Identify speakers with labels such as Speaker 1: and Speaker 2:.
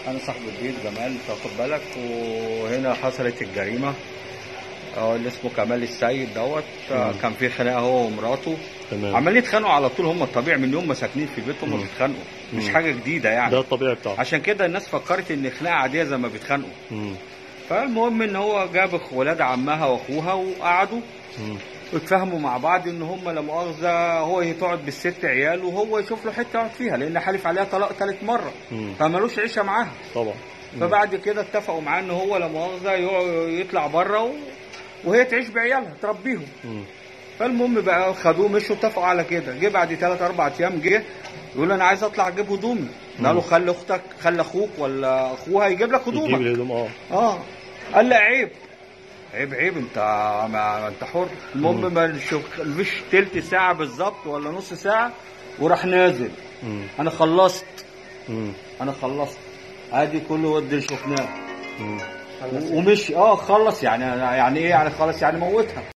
Speaker 1: انا صاحب البيت جمال تاخد بالك وهنا حصلت الجريمه اه اللي اسمه كمال السيد دوت آه،
Speaker 2: مم.
Speaker 1: كان في خناقه هو ومراته
Speaker 2: تمام
Speaker 1: عمالين يتخانقوا على طول هم الطبيعي من يوم ما ساكنين في البيت هم
Speaker 2: مم.
Speaker 1: بيتخانقوا مش
Speaker 2: مم.
Speaker 1: حاجه جديده
Speaker 2: ده
Speaker 1: يعني
Speaker 2: الطبيعي بتاعه
Speaker 1: عشان كده الناس فكرت ان خناقه عاديه زي ما بيتخانقوا
Speaker 2: مم.
Speaker 1: فالمهم ان هو جاب ولاد عمها واخوها وقعدوا
Speaker 2: مم.
Speaker 1: واتفاهموا مع بعض ان هم لا مؤاخذه هو تقعد بالست عيال وهو يشوف له حته يقعد فيها لان حالف عليها طلاق ثالث مره
Speaker 2: مم.
Speaker 1: فمالوش عيشه معاها
Speaker 2: طبعا مم.
Speaker 1: فبعد كده اتفقوا معاه ان هو لا مؤاخذه يقع- يطلع بره و... وهي تعيش بعيالها تربيهم
Speaker 2: مم.
Speaker 1: فالمهم بقى خدوه مشوا اتفقوا على كده جه بعد ثلاث اربع ايام جه يقول انا عايز اطلع اجيب هدومي قال له خلي اختك خلي اخوك ولا اخوها يجيب لك
Speaker 2: يجيب
Speaker 1: هدومك
Speaker 2: الهدوم اه
Speaker 1: اه قال لا عيب عيب عيب انت ما انت حر المهم ما نشوف- مفيش تلت ساعه بالظبط ولا نص ساعه وراح نازل
Speaker 2: مم.
Speaker 1: انا خلصت
Speaker 2: مم.
Speaker 1: انا خلصت ادي كل ود اللي شفناه
Speaker 2: مم.
Speaker 1: ومشي اه خلص يعني يعني ايه يعني خلص يعني موتها